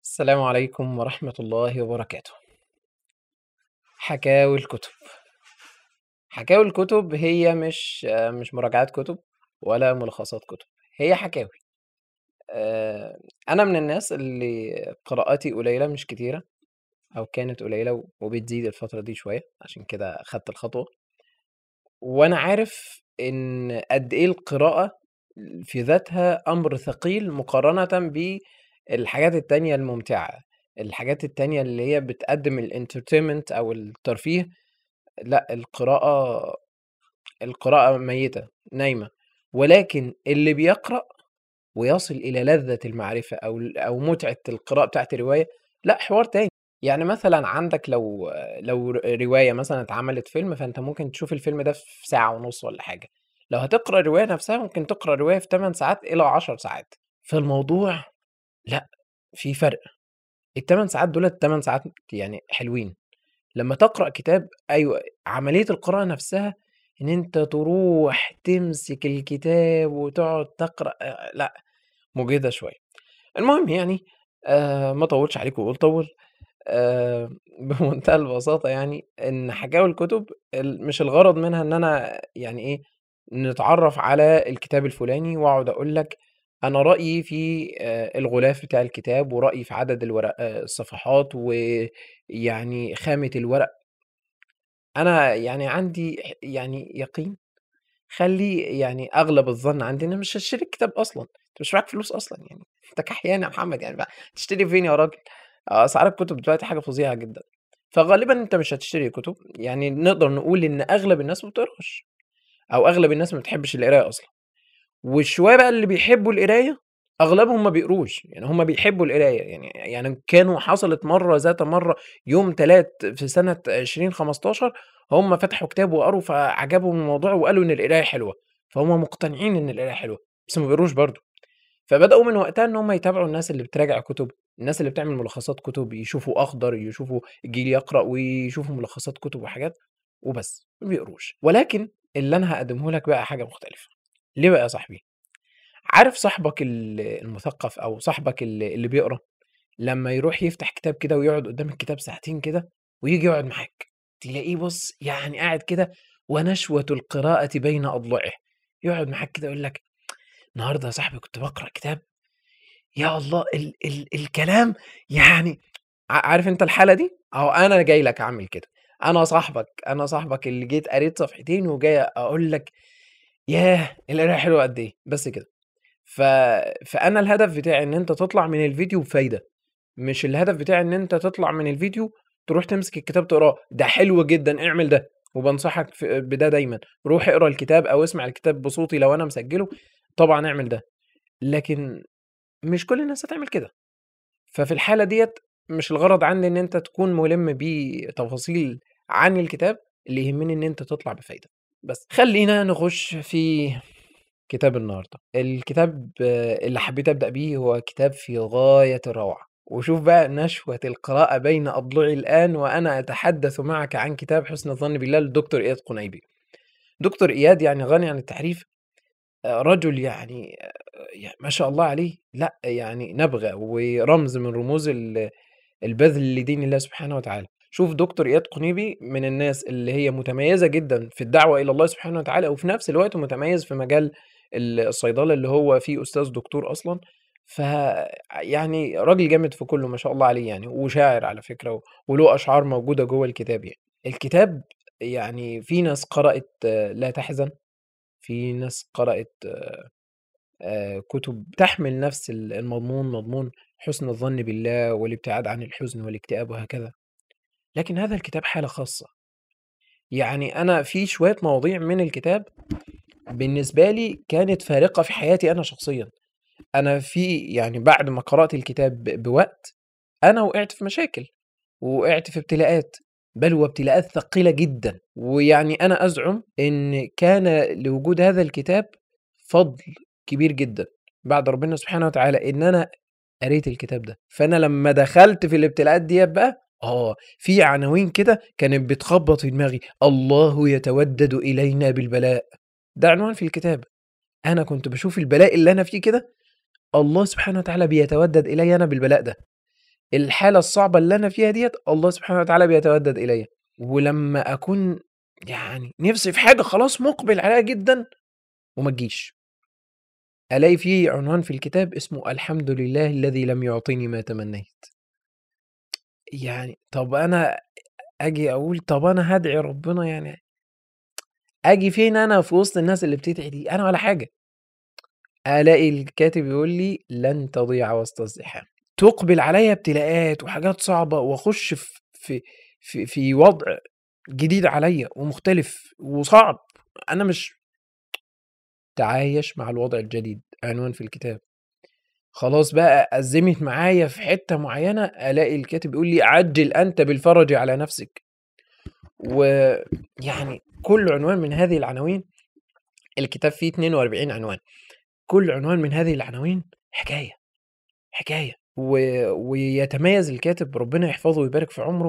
السلام عليكم ورحمة الله وبركاته. حكاوي الكتب. حكاوي الكتب هي مش مش مراجعات كتب ولا ملخصات كتب، هي حكاوي. آآ أنا من الناس اللي قراءاتي قليلة مش كتيرة، أو كانت قليلة وبتزيد الفترة دي شوية، عشان كده خدت الخطوة. وأنا عارف إن قد إيه القراءة في ذاتها أمر ثقيل مقارنةً بالحاجات التانية الممتعة، الحاجات التانية اللي هي بتقدم الentertainment أو الترفيه، لأ القراءة القراءة ميتة، نايمة، ولكن اللي بيقرأ ويصل إلى لذة المعرفة أو ال أو متعة القراءة بتاعة الرواية، لأ حوار تاني. يعني مثلًا عندك لو لو ر رواية مثلًا اتعملت فيلم، فأنت ممكن تشوف الفيلم ده في ساعة ونُص والّا حاجة، لو هتقرأ الرواية نفسها ممكن تقرأ الرواية في 8 ساعات إلى 10 ساعات، فالموضوع لأ، في فرق. ال8 ساعات دُولة 8 ساعات يعني حلوين، لمّا تقرأ كتاب أيوه، عملية القراءة نفسها إن أنت تروح تمسك الكتاب وتقعد تقرأ آآ لأ، مُجهدة شوية. المهم يعني آآ ما أطوّلش عليكم وأقول طوّل، آآ بمنتهى البساطة يعني إن حكاوي الكتب ال مش الغرض منها إن أنا يعني إيه، نتعرّف على الكتاب الفلاني وأقعد أقول لك أنا رأيي في آآ الغلاف بتاع الكتاب ورأيي في عدد الورق الصفحات ويعني خامة الورق. أنا يعني عندي ح يعني يقين خلّيه يعني أغلب الظن عندي إن مش هاشتري الكتاب أصلًا، أنت مش معاك فلوس أصلًا يعني، أنت كحيان يا محمد يعني بقى هتشتري فين يا راجل؟ أسعار الكتب دلوقتي حاجة فظيعة جدًا، فغالبًا أنت مش هتشتري كتب، يعني نقدر نقول إن أغلب الناس ما بتقراش، أو أغلب الناس ما بتحبش القراية أصلًا، والشوية بقى اللي بيحبوا القراية أغلبهم ما بيقروش، يعني هم بيحبوا القراية يعني يعني كانوا حصلت مرّة ذات مرّة يوم تلات في سنة 2015 هم فتحوا كتاب وقروا فعجبهم الموضوع وقالوا إن القراية حلوة، فهُم مقتنعين إن القراية حلوة، بس ما بيقروش برضه. فبدأوا من وقتها إن هم يتابعوا الناس اللي بتراجع كتب، الناس اللي بتعمل ملخصات كتب، يشوفوا أخضر، يشوفوا الجيل يقرأ ويشوفوا ملخصات كتب وحاجات وبس، ما بيقروش. ولكن اللي أنا هاقدمه لك بقى حاجة مختلفة. ليه بقى يا صاحبي؟ عارف صاحبك ال المثقف أو صاحبك ال اللي بيقرا، لمّا يروح يفتح كتاب كده ويقعد قدام الكتاب ساعتين كده وييجي يقعد معاك، تلاقيه بُص يعني قاعد كده ونشوة القراءة بين أضلعه، يقعد معاك كده يقول لك النهارده يا صاحبي كنت باقرأ كتاب، يا الله ال ال الكلام يعني ع عارف أنت الحالة دي؟ أهو أنا جاي لك أعمل كده، أنا صاحبك، أنا صاحبك اللي جيت قريت صفحتين وجاي أقول لك ياه! القراية حلوة قد إيه، بس كده. ف فأنا الهدف بتاعي إن أنت تطلع من الفيديو بفايدة، مش الهدف بتاعي إن أنت تطلع من الفيديو تروح تمسك الكتاب تقراه، ده حلو جدًا اعمل ده، وبانصحك ف بده دايمًا، روح اقرا الكتاب أو اسمع الكتاب بصوتي لو أنا مسجله، طبعًا اعمل ده، لكن مش كل الناس هتعمل كده. ففي الحالة ديّة مش الغرض عندي إن أنت تكون مُلِم بتفاصيل عن الكتاب، اللي يهمني إن أنت تطلع بفايدة، بس. خلّينا نخش في كتاب النهارده. الكتاب اللي حبيت أبدأ بيه هو كتاب في غاية الروعة، وشوف بقى نشوة القراءة بين أضلعي الآن وأنا أتحدث معك عن كتاب حُسن الظن بالله للدكتور إياد قُنيبي. دكتور إياد يعني غني عن التعريف، آآ رجل يعني ي ما شاء الله عليه، لأ يعني نبغة ورمز من رموز ال البذل لدين الله سبحانه وتعالى. شوف دكتور إياد قُنيبي من الناس اللي هي متميزة جدًا في الدعوة إلى الله سبحانه وتعالى، وفي نفس الوقت متميز في مجال ال الصيدلة اللي هو فيه أستاذ دكتور أصلًا، ف يعني راجل جامد في كُلّه ما شاء الله عليه يعني، وشاعر على فكرة و وله أشعار موجودة جوّه الكتاب يعني. الكتاب يعني في ناس قرأت لا تحزن، في ناس قرأت آآ كُتب تحمل نفس ال المضمون، مضمون حُسن الظن بالله والابتعاد عن الحزن والاكتئاب وهكذا، لكن هذا الكتاب حالة خاصة. يعني أنا في شوية مواضيع من الكتاب بالنسبة لي كانت فارقة في حياتي أنا شخصيًا. أنا في يعني بعد ما قرأت الكتاب ب بوقت، أنا وقعت في مشاكل، ووقعت في ابتلاءات، بل وابتلاءات ثقيلة جدًا، ويعني أنا أزعم إن كان لوجود هذا الكتاب فضل كبير جدًا بعد ربنا سبحانه وتعالى إن أنا قريت الكتاب ده، فأنا لمّا دخلت في الابتلاءات ديّة بقى، آه، في عناوين كده كانت بتخبط في دماغي، الله يتودد إلينا بالبلاء، ده عنوان في الكتاب. أنا كنت باشوف البلاء اللي أنا فيه كده، الله سبحانه وتعالى بيتودد إليّ أنا بالبلاء ده. الحالة الصعبة اللي أنا فيها ديّة الله سبحانه وتعالى بيتودد إليّا، ولمّا أكون يعني نِفْسي في حاجة خلاص مُقبل عليها جدًا وما تجيش. ألاقي في عنوان في الكتاب اسمه الحمد لله الذي لم يعطني ما تمنيت. يعني طَب أنا آجي أقول طَب أنا هادعي ربنا يعني آجي فين أنا في وسط الناس اللي بتدعي دي؟ أنا ولا حاجة. ألاقي الكاتب يقول لي: "لن تضيع وسط الزحام." تُقبل عليّا ابتلاءات وحاجات صعبة وأخُش في في في في وضع جديد عليّا ومختلف وصعب، أنا مش تعايش مع الوضع الجديد، عنوان في الكتاب. خلاص بقى أزِّمت معايا في حتّة معيّنة، ألاقي الكاتب يقول لي: "عجِّل أنت بالفرج على نفسك." ويعني كل عنوان من هذه العناوين الكتاب فيه 42 عنوان، كل عنوان من هذه العناوين حكاية، حكاية و ويتميز الكاتب ربنا يحفظه ويبارك في عمره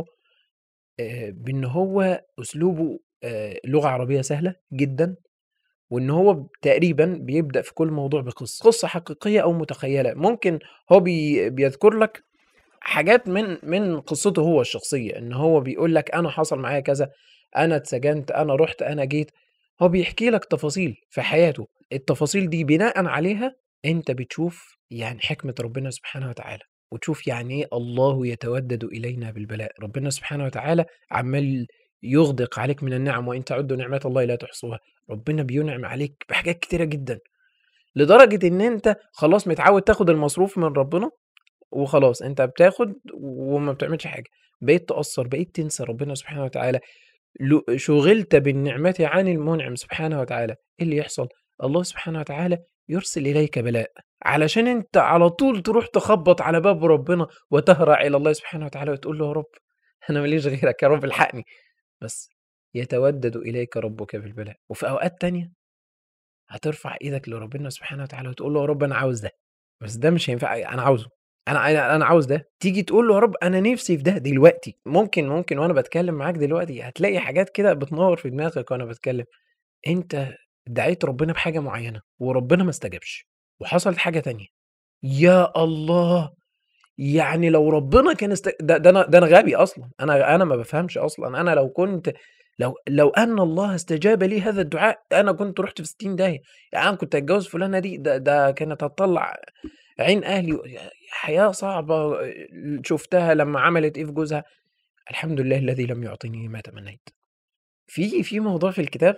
آآ بإن هو أسلوبه آآ لغة عربية سهلة جدًا، وإن هو تقريبًا بيبدأ في كل موضوع بقصة، قصة حقيقية أو متخيلة، ممكن هو بي بيذكر لك حاجات من من قصته هو الشخصية، إن هو بيقول لك أنا حصل معايا كذا، أنا اتسجنت، أنا رُحت، أنا جيت، هو بيحكي لك تفاصيل في حياته، التفاصيل دي بناءً عليها أنت بتشوف يعني حكمة ربنا سبحانه وتعالى، وتشوف يعني إيه الله يتودد إلينا بالبلاء، ربنا سبحانه وتعالى عمّال يُغدق عليك من النِّعَم وإن تعدوا نعمات الله لا تحصوها، ربنا بينعم عليك بحاجات كتيرة جدًا، لدرجة إن أنت خلاص متعود تاخد المصروف من ربنا وخلاص أنت بتاخد وما بتعملش حاجة، بقيت تقصّر، بقيت تنسى ربنا سبحانه وتعالى، ل شُغلت بالنعمة عن المُنعم سبحانه وتعالى، إيه اللي يحصل؟ الله سبحانه وتعالى يرسل إليك بلاء، علشان أنت على طول تروح تخبّط على باب ربنا وتهرع إلى الله سبحانه وتعالى وتقول له: "يا رب أنا ما ليش غيرك، يا رب الحقني." بس يتودد إليك ربك بالبلاء، وفي أوقات تانية هترفع إيدك لربنا سبحانه وتعالى وتقول له: "يا رب أنا عاوز ده، بس ده مش هينفع أنا عاوزه، أنا أنا أنا عاوز ده." تيجي تقول له: "يا رب أنا نِفْسي في ده دلوقتي." ممكن ممكن وأنا باتكلم معاك دلوقتي هتلاقي حاجات كده بتنوّر في دماغك وأنا باتكلم، أنت دعيت ربنا بحاجة معيّنة وربنا ما استجابش، وحصلت حاجة تانية، يا الله! يعني لو ربنا كان است ده ده أنا ده أنا غبي أصلًا، أنا أنا ما بافهمش أصلًا، أنا لو كنت لو لو أن الله استجاب لي هذا الدعاء، أنا كنت رُحت في 60 داهية، يعني أنا كنت هاتجوّز فلانة دي، ده ده كانت هتطلّع عين أهلي و حياة صعبة شُفتها لمّا عملت إيه في جوزها، الحمد لله الذي لم يعطني ما تمنيت. في في موضوع في الكتاب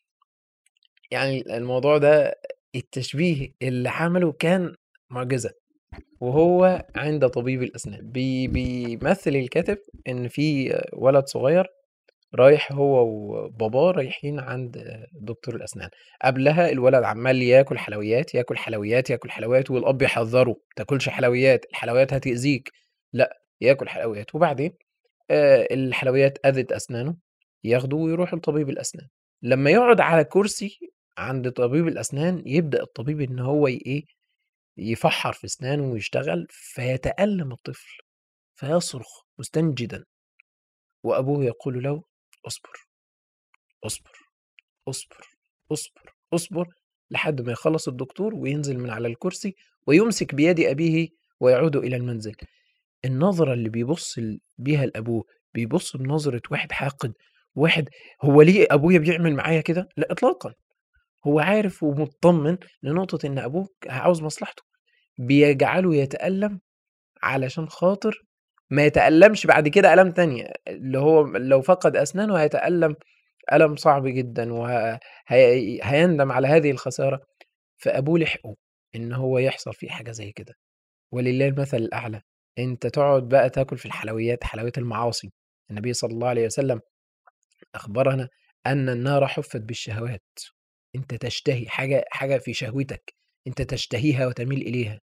يعني الموضوع ده التشبيه اللي عمله كان معجزة، وهو عند طبيب الأسنان، بي بيمثّل الكاتب إن في ولد صغير رايح هو وباباه رايحين عند دكتور الأسنان، قبلها الولد عمّال ياكل حلويات، ياكل حلويات، ياكل حلويات، والأب يحذّره ما تاكلش حلويات، الحلويات هتأذيك، لأ ياكل حلويات، وبعدين آآ الحلويات أذت أسنانه، ياخده ويروح لطبيب الأسنان، لمّا يقعد على كرسي عند طبيب الأسنان، يبدأ الطبيب إن هو ي إيه، يفحّر في أسنانه ويشتغل، فيتألم الطفل، فيصرخ مستنجدًا، وأبوه يقول له: "اصبر، اصبر، اصبر، اصبر، اصبر." لحد ما يخلّص الدكتور وينزل من على الكرسي ويمسك بيد أبيه ويعود إلى المنزل. النظرة اللي بيبُص ل بيها لأبوه، بيبُص بنظرة واحد حاقد، واحد هو ليه أبويا بيعمل معايا كده؟ لأ إطلاقًا، هو عارف ومتطمن لنقطة إن أبوه عاوز مصلحته، بيجعله يتألم علشان خاطر ما يتألمش بعد كده آلام تانية، اللي هو لو فقد أسنانه هيتألم ألم صعب جدًا وه هي هيندم على هذه الخسارة، فأبوه لحقه إن هو يحصل فيه حاجة زي كده، ولله المثل الأعلى، أنت تقعد بقى تاكل في الحلويات، حلويات المعاصي، النبي صلى الله عليه وسلم أخبرنا أن النار حُفَّت بالشهوات، أنت تشتهي حاجة حاجة في شهوتك، أنت تشتهيها وتميل إليها.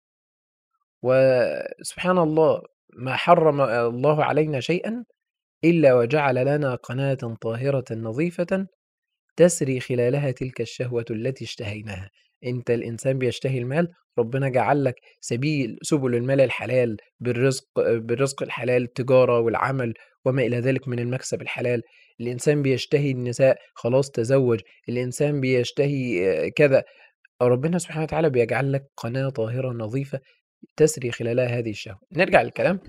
وسبحان الله ما حرّم الله علينا شيئًا إلا وجعل لنا قناة طاهرة نظيفة تسري خلالها تلك الشهوة التي اشتهيناها، أنت الإنسان بيشتهي المال، ربنا جعل لك سبيل سبل المال الحلال بالرزق بالرزق الحلال، التجارة والعمل وما إلى ذلك من المكسب الحلال، الإنسان بيشتهي النساء خلاص تزوّج، الإنسان بيشتهي كذا، ربنا سبحانه وتعالى بيجعل لك قناة طاهرة نظيفة تسري خلالها هذه الشهوة. نرجع للكلام،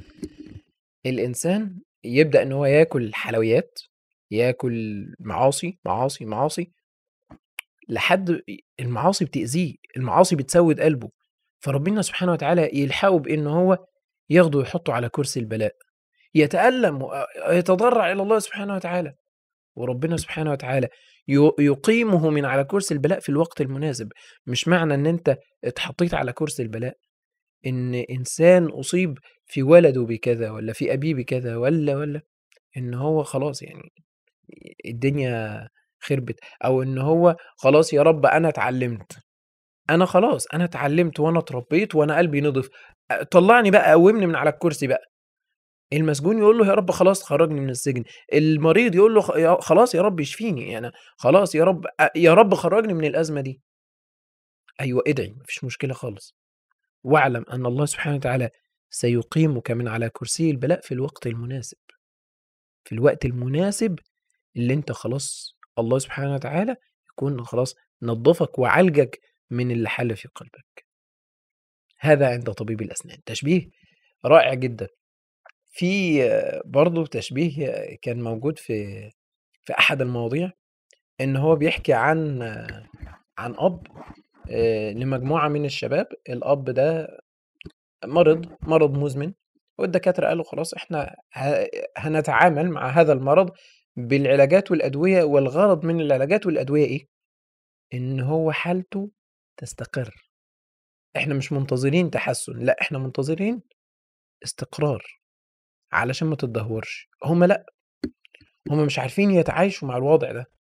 الإنسان يبدأ إن هو ياكل حلويات، ياكل معاصي، معاصي، معاصي، لحد ي المعاصي بتأذيه، المعاصي بتسوّد قلبه، فربنا سبحانه وتعالى يلحقه بإن هو ياخده ويحطه على كرسي البلاء، يتألم ويتضرع إلى الله سبحانه وتعالى، وربنا سبحانه وتعالى ي يقيمه من على كرسي البلاء في الوقت المناسب، مش معنى إن أنت اتحطيت على كرسي البلاء إن إنسان أصيب في ولده بكذا والّا في أبيه بكذا والّا، والّا، إن هو خلاص يعني الدنيا خربت، أو إن هو خلاص يا رب أنا اتعلمت، أنا خلاص أنا اتعلمت وأنا اتربيت وأنا قلبي نضف، أ طلّعني بقى قوّمني من على الكرسي بقى. المسجون يقول له يا رب خلاص خرّجني من السجن، المريض يقول له خ يا خلاص يا رب اشفيني، يعني خلاص يا رب أ يا رب خرّجني من الأزمة دي. أيوه ادعي، ما فيش مشكلة خالص. واعلم أن الله سبحانه وتعالى سيقيمك من على كرسي البلاء في الوقت المناسب. في الوقت المناسب اللي أنت خلاص الله سبحانه وتعالى يكون خلاص نضّفك وعالجك من اللي حَل في قلبك. هذا عند طبيب الأسنان، تشبيه رائع جدًا. في برضه تشبيه كان موجود في في أحد المواضيع، إن هو بيحكي عن عن أب آآ لمجموعة من الشباب، الأب ده مرض، مرض مزمن، والدكاترة قالوا خلاص إحنا ه هنتعامل مع هذا المرض بالعلاجات والأدوية، والغرض من العلاجات والأدوية إيه؟ إن هو حالته تستقر. إحنا مش منتظرين تحسُّن، لأ إحنا منتظرين استقرار، علشان ما تتدهورش. هم لأ، هم مش عارفين يتعايشوا مع الوضع ده.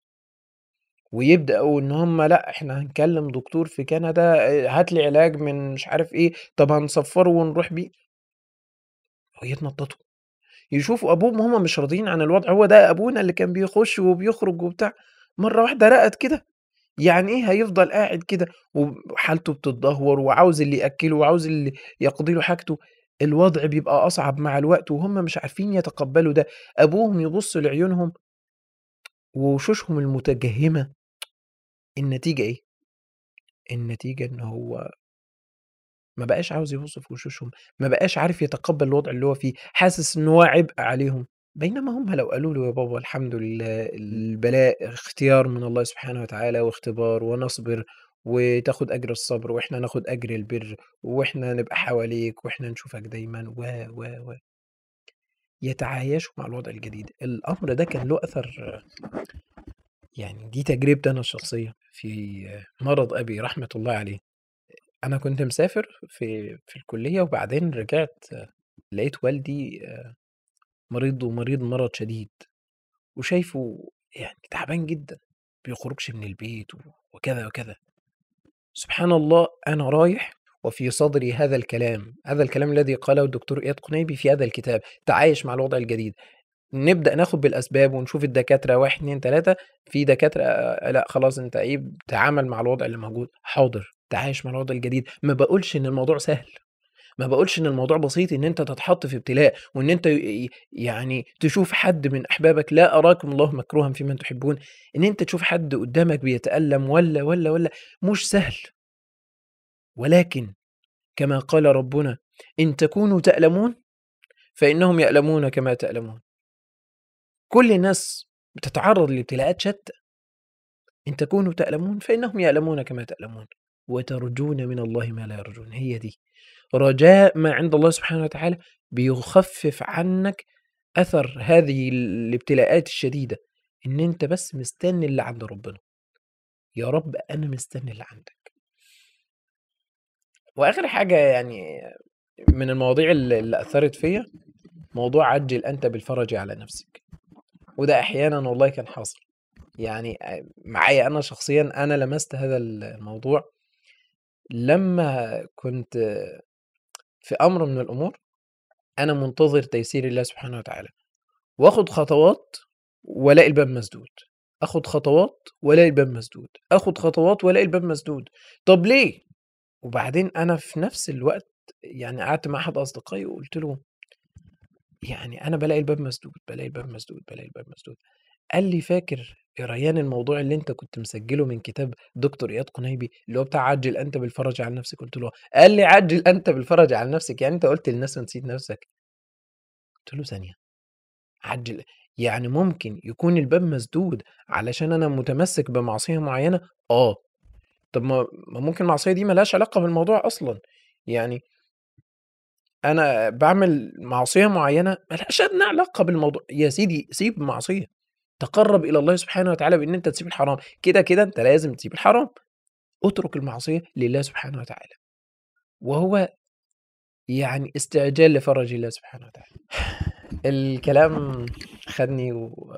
ويبدأوا إن هم لأ إحنا هنكلم دكتور في كندا آآ هات لي علاج من مش عارف إيه، طب هنصفّره ونروح بيه. ويتنططوا، يشوفوا أبوهم وهُم مش راضيين عن الوضع، هو ده أبونا اللي كان بيخش وبيخرج وبتاع، مرّة واحدة رقد كده، يعني إيه هيفضل قاعد كده وحالته بتتدهور وعاوز اللي يأكّله وعاوز اللي يقضي له حاجته، الوضع بيبقى أصعب مع الوقت وهُم مش عارفين يتقبّلوا ده، أبوهم يبُص لعيونهم ووشوشهم المتجهّمة النتيجة إيه؟ النتيجة إن هو ما بقاش عاوز يبُص في وشوشهم، ما بقاش عارف يتقبّل الوضع اللي هو فيه، حاسس إن هو عبء عليهم، بينما هم لو قالوا له: "يا بابا الحمد لله البلاء اختيار من الله سبحانه وتعالى واختبار ونصبر وتاخد أجر الصبر وإحنا ناخد أجر البِر وإحنا نبقى حواليك وإحنا نشوفك دايمًا." و، و، و. يتعايشوا مع الوضع الجديد، الأمر ده كان له أثر يعني دي تجربتي أنا الشخصية في مرض أبي رحمة الله عليه. أنا كنت مسافر في في الكلية وبعدين رجعت لقيت والدي آآ مريض ومريض مرض شديد، وشايفه يعني تعبان جدًا، ما بيخرجش من البيت و وكذا، وكذا. سبحان الله أنا رايح وفي صدري هذا الكلام، هذا الكلام الذي قاله الدكتور إياد قنيبي في هذا الكتاب، تعايش مع الوضع الجديد. نبدأ ناخد بالأسباب ونشوف الدكاترة 1، 2، 3 في دكاترة لأ خلاص أنت إيه تعامل مع الوضع اللي موجود، حاضر، تعايش مع الوضع الجديد، ما باقولش إن الموضوع سهل، ما باقولش إن الموضوع بسيط إن أنت تتحط في ابتلاء وإن أنت ي يعني تشوف حد من أحبابك لا أراكم الله مكروها فيمن تحبون، إن أنت تشوف حد قدّامك بيتألم والّا، والّا، والّا، مش سهل. ولكن كما قال ربنا: "إن تكونوا تألمون فإنهم يألمون كما تألمون." كل الناس بتتعرّض لابتلاءات شتى. إن تكونوا تألمون فإنهم يألمون كما تألمون، وترجون من الله ما لا يرجون، هي دي. رجاء ما عند الله سبحانه وتعالى بيخفف عنك أثر هذه الابتلاءات الشديدة، إن أنت بس مستني اللي عند ربنا. يا رب أنا مستني اللي عندك. وآخر حاجة يعني من المواضيع ال اللي أثّرت فيّا، موضوع عجِّل أنت بالفرج على نفسك، وده أحيانًا والله كان حاصل، يعني آآ معايا أنا شخصيًا أنا لمست هذا ال الموضوع لمّا كنت في أمر من الأمور أنا منتظر تيسير الله سبحانه وتعالى، وآخد خطوات وألاقي الباب مسدود، آخد خطوات وألاقي الباب مسدود، آخد خطوات وألاقي الباب مسدود، طب ليه؟ وبعدين أنا في نفس الوقت يعني قعدت مع أحد أصدقائي وقُلت له يعني أنا بالاقي الباب مسدود، بالاقي الباب مسدود، بالاقي الباب مسدود، قال لي: "فاكر يا ريان الموضوع اللي أنت كنت مسجّله من كتاب دكتور إياد قُنيبي، اللي هو بتاع عجّل أنت بالفرج عن نفسك." قُلت له: "آه." قال لي: "عجّل أنت بالفرج عن نفسك، يعني أنت قُلت للناس ونسيت نفسك؟" قُلت له: "ثانية، عجّل يعني ممكن يكون الباب مسدود علشان أنا متمسك بمعصية معيّنة؟" "آه." طب ما ما ممكن المعصية دي ما لهاش علاقة بالموضوع أصلًا، يعني أنا باعمل معصية معيّنة ما لهاش أدنى علاقة بالموضوع، يا سيدي سيب المعصية، تقرّب إلى الله سبحانه وتعالى بإن أنت تسيب الحرام، كده، كده أنت لازم تسيب الحرام، اترك المعصية لله سبحانه وتعالى، وهو يعني استعجال لفرج الله سبحانه وتعالى. الكلام خدني و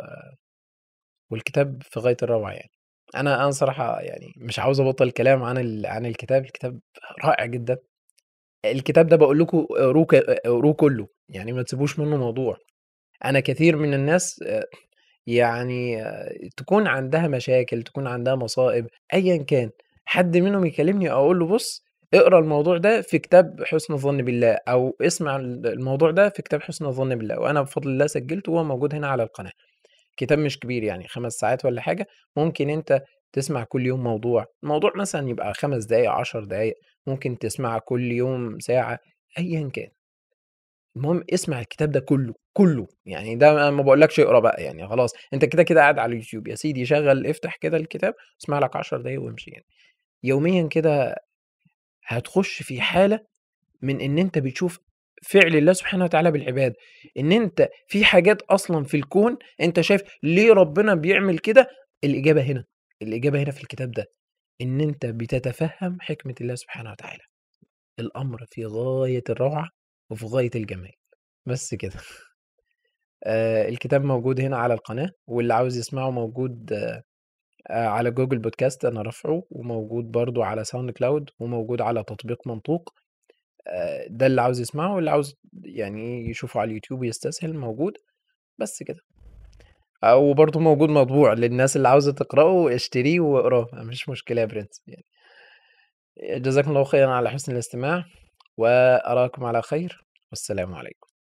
والكتاب في غاية الروعة يعني. أنا أنا صراحة يعني مش عاوز أبطّل الكلام عن ال عن الكتاب، الكتاب رائع جدًا. الكتاب ده باقول لكم اقروه ك اقروه كلّه، يعني ما تسيبوش منّه موضوع. أنا كثير من الناس آآ يعني تكون عندها مشاكل، تكون عندها مصائب، أيًا كان، حد منهم يكلمني أقول له بُص اقرا الموضوع ده في كتاب حُسن الظن بالله، أو اسمع ال الموضوع ده في كتاب حُسن الظن بالله، وأنا بفضل الله سجّلته وهو موجود هنا على القناة. كتاب مش كبير يعني 5 ساعات والّا حاجة، ممكن أنت تسمع كل يوم موضوع، الموضوع مثلًا يبقى 5 دقايق، 10 دقايق، ممكن تسمع كل يوم ساعة، أيًا كان. المهم اسمع الكتاب ده كلّه، كلّه، يعني ده أنا ما باقولكش اقرا بقى يعني خلاص، أنت كده، كده قاعد على اليوتيوب، يا سيدي شغّل افتح كده الكتاب، اسمع لك 10 دقايق وامشي يعني. يوميًا كده هتخش في حالة من إن أنت بتشوف فعل الله سبحانه وتعالى بالعباد، إن أنت في حاجات أصلًا في الكون أنت شايف ليه ربنا بيعمل كده، الإجابة هنا، الإجابة هنا في الكتاب ده، إن أنت بتتفهم حكمة الله سبحانه وتعالى. الأمر في غاية الروعة وفي غاية الجمال، بس كده. آآ الكتاب موجود هنا على القناة، واللي عاوز يسمعه موجود آآ على Google Podcast أنا رافعه، وموجود برضه على SoundCloud وموجود على تطبيق منطوق. آآ ده اللي عاوز يسمعه، واللي عاوز يعني يشوفه على اليوتيوب يستسهل موجود، بس كده. آه وبرضه موجود مطبوع للناس اللي عاوزة تقرأه اشتريه واقراه، ما فيش مشكلة يا برنس يعني. جزاكم الله خيرًا على حسن الاستماع، وأراكم على خير، والسلام عليكم.